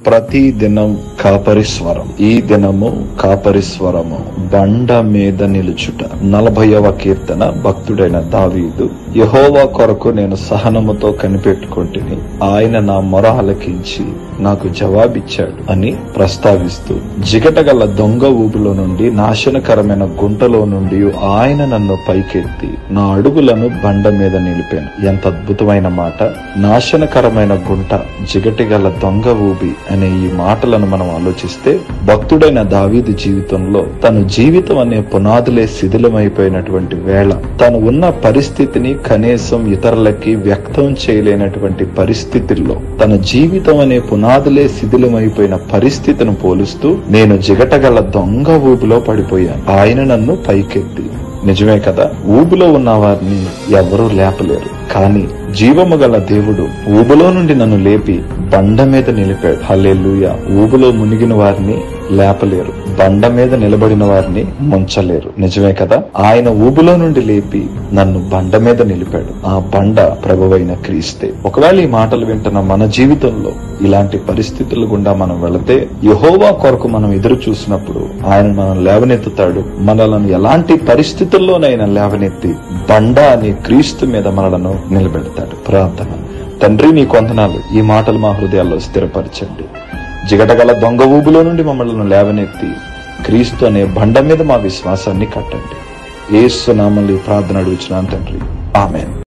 ప్రతి దినం కాపరి స్వరం ఈ దినము కాపరి స్వరము బండ మీద నిలుచుట నలభైవ కీర్తన భక్తుడైన దావీదు యహోవా కొరకు నేను సహనముతో కనిపెట్టుకుంటుని ఆయన నా మొర ఆలకించి నాకు జవాబిచ్చాడు అని ప్రస్తావిస్తూ జిగటగల దొంగ ఊబిలో నుండి నాశనకరమైన గుంటలో నుండి ఆయన నన్ను పైకెత్తి నా అడుగులను బండ మీద నిలిపాను ఎంత అద్భుతమైన మాట నాశనకరమైన గుంట జిగటిగల దొంగ ఊబి అనే ఈ మాటలను మనం ఆలోచిస్తే భక్తుడైన దావీదు జీవితంలో తన జీవితం అనే పునాదులే శిథిలమైపోయినటువంటి వేళ తను ఉన్న పరిస్థితిని కనీసం ఇతరులకి వ్యక్తం చేయలేనటువంటి పరిస్థితుల్లో తన జీవితం అనే పునాదులే శిథిలమైపోయిన పరిస్థితిని పోలుస్తూ నేను జిగటగల దొంగ ఊబిలో పడిపోయాను ఆయన నన్ను పైకెత్తి నిజమే కదా ఊబిలో ఉన్న వారిని ఎవరూ లేపలేరు కానీ జీవము గల దేవుడు ఊబిలో నుండి నన్ను లేపి బండ మీద నిలిపాడు హల్లెలూయా ఊబిలో మునిగిన వారిని లేపలేరు బండ మీద నిలబడిన వారిని ముంచలేరు నిజమే కదా ఆయన ఊబిలో నుండి లేపి నన్ను బండ మీద నిలిపాడు ఆ బండ ప్రభువైన క్రీస్తే ఒకవేళ ఈ మాటలు వింటున్న మన జీవితంలో ఇలాంటి పరిస్థితుల గుండా మనం వెళితే యహోవా కొరకు మనం ఎదురు చూసినప్పుడు ఆయన మనం లేవనెత్తుతాడు మనలను ఎలాంటి పరిస్థితుల్లోనైనా లేవనెత్తి బండ అనే క్రీస్తు మీద మనలను నిలబెడతాడు ప్రార్థన తండ్రి నీ కొందనాలు ఈ మాటలు మా హృదయాల్లో స్థిరపరచండి జిగటగల దొంగ ఊబులో నుండి మమ్మల్ని లేవనెత్తి క్రీస్తు అనే బండ మీద మా విశ్వాసాన్ని కట్టండి ఏసు నామల్ని ప్రార్థన అడుగుచున్నాను తండ్రి ఆమెన్